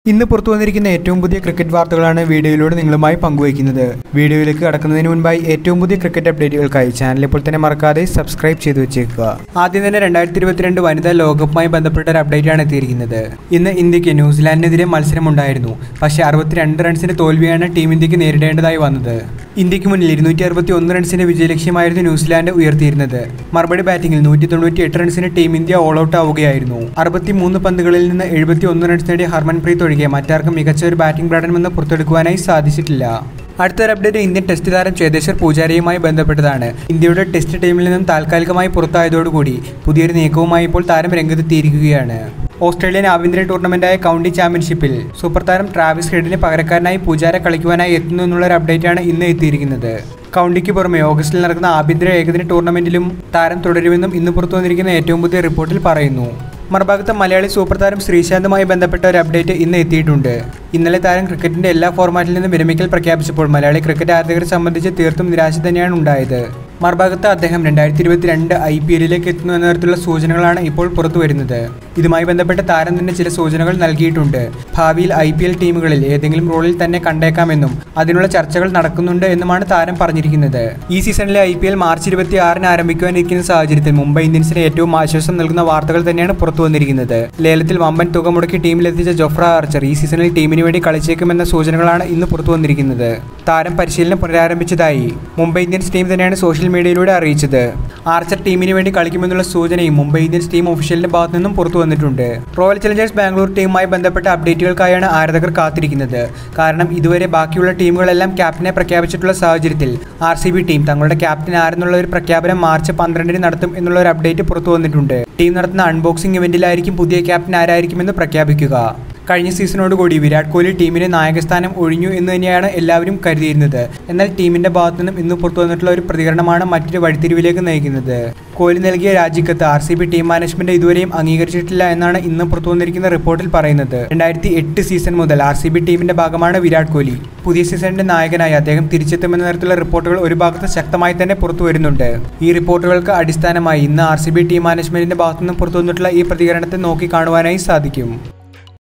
ഇന്ന് പുറത്തു വന്നിരിക്കുന്ന ഏറ്റവും പുതിയ ക്രിക്കറ്റ് വാർത്തകളാണ് വീഡിയോയിലൂടെ നിങ്ങളുമായി പങ്കുവയ്ക്കുന്നത് വീഡിയോയിലേക്ക് കടക്കുന്നതിന് മുൻപായി ഏറ്റവും പുതിയ ക്രിക്കറ്റ് അപ്ഡേറ്റുകൾക്കായി ചാനൽ ഇപ്പോൾ തന്നെ മറക്കാതെ സബ്സ്ക്രൈബ് ചെയ്തു വെച്ചേക്കുക ആദ്യം തന്നെ രണ്ടായിരത്തി ഇരുപത്തിരണ്ട് വനിതാ ലോകകപ്പുമായി ബന്ധപ്പെട്ട ഒരു അപ്ഡേറ്റാണ് എത്തിയിരിക്കുന്നത് ഇന്ന് ഇന്ത്യക്ക് ന്യൂസിലാൻഡിനെതിരെ മത്സരമുണ്ടായിരുന്നു പക്ഷേ അറുപത്തിരണ്ട് റൺസിന്റെ തോൽവിയാണ് ടീം ഇന്ത്യക്ക് നേരിടേണ്ടതായി വന്നത് ഇന്ത്യക്ക് മുന്നിൽ ഇരുന്നൂറ്റി അറുപത്തി ഒന്ന് റൺസിന്റെ വിജയലക്ഷ്യമായിരുന്നു ന്യൂസിലാൻഡ് ഉയർത്തിയിരുന്നത് മറുപടി ബാറ്റിംഗിൽ നൂറ്റി തൊണ്ണൂറ്റി എട്ട് റൺസിന് ടീം ഇന്ത്യ ഓൾ ഔട്ട് ആവുകയായിരുന്നു അറുപത്തി മൂന്ന് പന്തുകളിൽ നിന്ന് എഴുപത്തി ഒന്ന് റൺസ് നേടിയ ഹർമൻപ്രീത് ഒഴികെ മറ്റാർക്കും മികച്ച ഒരു ബാറ്റിംഗ് പ്രകടനമെന്ന് പുറത്തെടുക്കുവാനായി സാധിച്ചിട്ടില്ല അടുത്തൊരു അപ്ഡേറ്റ് ഇന്ത്യൻ ടെസ്റ്റ് താരം ചേതേശ്വർ പൂജാരയുമായി ബന്ധപ്പെട്ടതാണ് ഇന്ത്യയുടെ ടെസ്റ്റ് ടീമിൽ നിന്നും താൽക്കാലികമായി പുറത്തായതോടുകൂടി പുതിയൊരു നീക്കവുമായി ഇപ്പോൾ താരം രംഗത്തെത്തിയിരിക്കുകയാണ് ഓസ്ട്രേലിയൻ ആഭ്യന്തര ടൂർണമെന്റായ കൗണ്ടി ചാമ്പ്യൻഷിപ്പിൽ സൂപ്പർ താരം ട്രാവിസ് ഹെഡിന് പകരക്കാരനായി പൂജാര കളിക്കുവാനായി എത്തുന്നു എന്നുള്ള ഒരു അപ്ഡേറ്റാണ് ഇന്ന് എത്തിയിരിക്കുന്നത് കൗണ്ടിക്ക് പുറമെ ഓഗസ്റ്റിൽ നടക്കുന്ന ആഭ്യന്തര ഏകദിന ടൂർണമെന്റിലും താരം തുടരുമെന്നും ഇന്ന് പുറത്തു വന്നിരിക്കുന്ന ഏറ്റവും പുതിയ റിപ്പോർട്ടിൽ പറയുന്നു മറുഭാഗത്ത് മലയാളി സൂപ്പർ താരം ശ്രീശാന്തുമായി ബന്ധപ്പെട്ട ഒരു അപ്ഡേറ്റ് ഇന്ന് എത്തിയിട്ടുണ്ട് ഇന്നലെ താരം ക്രിക്കറ്റിന്റെ എല്ലാ ഫോർമാറ്റിൽ നിന്നും വിരമിക്കൽ പ്രഖ്യാപിച്ചപ്പോൾ മലയാളി ക്രിക്കറ്റ് ആരാധകരെ സംബന്ധിച്ച് തീർത്തും നിരാശ തന്നെയാണ് ഉണ്ടായത് മറുഭാഗത്ത് അദ്ദേഹം രണ്ടായിരത്തി ഇരുപത്തിരണ്ട് ഐ പി എല്ലിലേക്ക് എത്തുന്നു എന്ന തരത്തിലുള്ള സൂചനകളാണ് ഇപ്പോൾ പുറത്തു വരുന്നത് ഇതുമായി ബന്ധപ്പെട്ട് താരം തന്നെ ചില സൂചനകൾ നൽകിയിട്ടുണ്ട് ഭാവിയിൽ ഐ പി എൽ ടീമുകളിൽ ഏതെങ്കിലും റോളിൽ തന്നെ കണ്ടേക്കാമെന്നും അതിനുള്ള ചർച്ചകൾ നടക്കുന്നുണ്ട് എന്നുമാണ് താരം പറഞ്ഞിരിക്കുന്നത് ഈ സീസണിലെ ഐ പി എൽ മാർച്ച് ഇരുപത്തി ആറിന് ആരംഭിക്കുവാനിരിക്കുന്ന സാഹചര്യത്തിൽ മുംബൈ ഇന്ത്യൻസിന് ഏറ്റവും ആശ്വാസം നൽകുന്ന വാർത്തകൾ തന്നെയാണ് പുറത്തു വന്നിരിക്കുന്നത് ലേലത്തിൽ വമ്പൻ തുക മുടക്കി ടീമിലെത്തിച്ച ജോഫ്ര ആർച്ചർ ഈ സീസണിൽ ടീമിന് വേണ്ടി കളിച്ചേക്കുമെന്ന സൂചനകളാണ് ഇന്ന് പുറത്തു വന്നിരിക്കുന്നത് താരം പരിശീലനം പുനരാരംഭിച്ചതായി മുംബൈ ഇന്ത്യൻസ് ടീം തന്നെയാണ് സോഷ്യൽ മീഡിയയിലൂടെ അറിയിച്ചത് ആർച്ചർ ടീമിന് വേണ്ടി കളിക്കുമെന്നുള്ള സൂചനയും മുംബൈ ഇന്ത്യൻസ് ടീം ഒഫീഷ്യലിന്റെ ഭാഗത്തു നിന്നും പുറത്തു വന്നിട്ടുണ്ട് റോയൽ ചലഞ്ചേഴ്സ് ബാംഗ്ലൂർ ടീമുമായി ബന്ധപ്പെട്ട അപ്ഡേറ്റുകൾക്കായാണ് ആരാധകർ കാത്തിരിക്കുന്നത് കാരണം ഇതുവരെ ബാക്കിയുള്ള ടീമുകളെല്ലാം ക്യാപ്റ്റനെ പ്രഖ്യാപിച്ചിട്ടുള്ള സാഹചര്യത്തിൽ ആർ സി ബി ടീം തങ്ങളുടെ ക്യാപ്റ്റൻ ആരെന്നുള്ള ഒരു പ്രഖ്യാപനം മാർച്ച് പന്ത്രണ്ടിന് നടത്തും എന്നുള്ള ഒരു അപ്ഡേറ്റ് പുറത്തു വന്നിട്ടുണ്ട് ടീം നടത്തുന്ന അൺബോക്സിംഗ് ഇവന്റിലായിരിക്കും പുതിയ ക്യാപ്റ്റൻ ആരായിരിക്കുമെന്ന് പ്രഖ്യാപിക്കുക കഴിഞ്ഞ സീസണോടുകൂടി വിരാട് കോഹ്ലി ടീമിന്റെ നായകസ്ഥാനം ഒഴിഞ്ഞു എന്ന് തന്നെയാണ് എല്ലാവരും കരുതിയിരുന്നത് എന്നാൽ ടീമിന്റെ ഭാഗത്തു നിന്നും ഇന്ന് പുറത്തു വന്നിട്ടുള്ള ഒരു പ്രതികരണമാണ് മറ്റൊരു വഴിത്തിരിവിലേക്ക് നയിക്കുന്നത് കോഹ്ലി നൽകിയ രാജിക്കത്ത് R C B team management ഇതുവരെയും അംഗീകരിച്ചിട്ടില്ല എന്നാണ് ഇന്ന് പുറത്തു വന്നിരിക്കുന്ന റിപ്പോർട്ടിൽ പറയുന്നത് രണ്ടായിരത്തി എട്ട് സീസൺ മുതൽ ആർ സി ബി ടീമിന്റെ ഭാഗമാണ് വിരാട് കോഹ്ലി പുതിയ സീസണിന്റെ നായകനായി അദ്ദേഹം തിരിച്ചെത്തുമെന്ന തരത്തിലുള്ള റിപ്പോർട്ടുകൾ ഒരു ഭാഗത്ത് ശക്തമായി തന്നെ പുറത്തു വരുന്നുണ്ട് ഈ റിപ്പോർട്ടുകൾക്ക് അടിസ്ഥാനമായി ഇന്ന് ആർ സി ബി ടീം മാനേജ്മെന്റിന്റെ ഭാഗത്തുനിന്നും പുറത്തു വന്നിട്ടുള്ള ഈ പ്രതികരണത്തെ നോക്കി കാണുവാനായി സാധിക്കും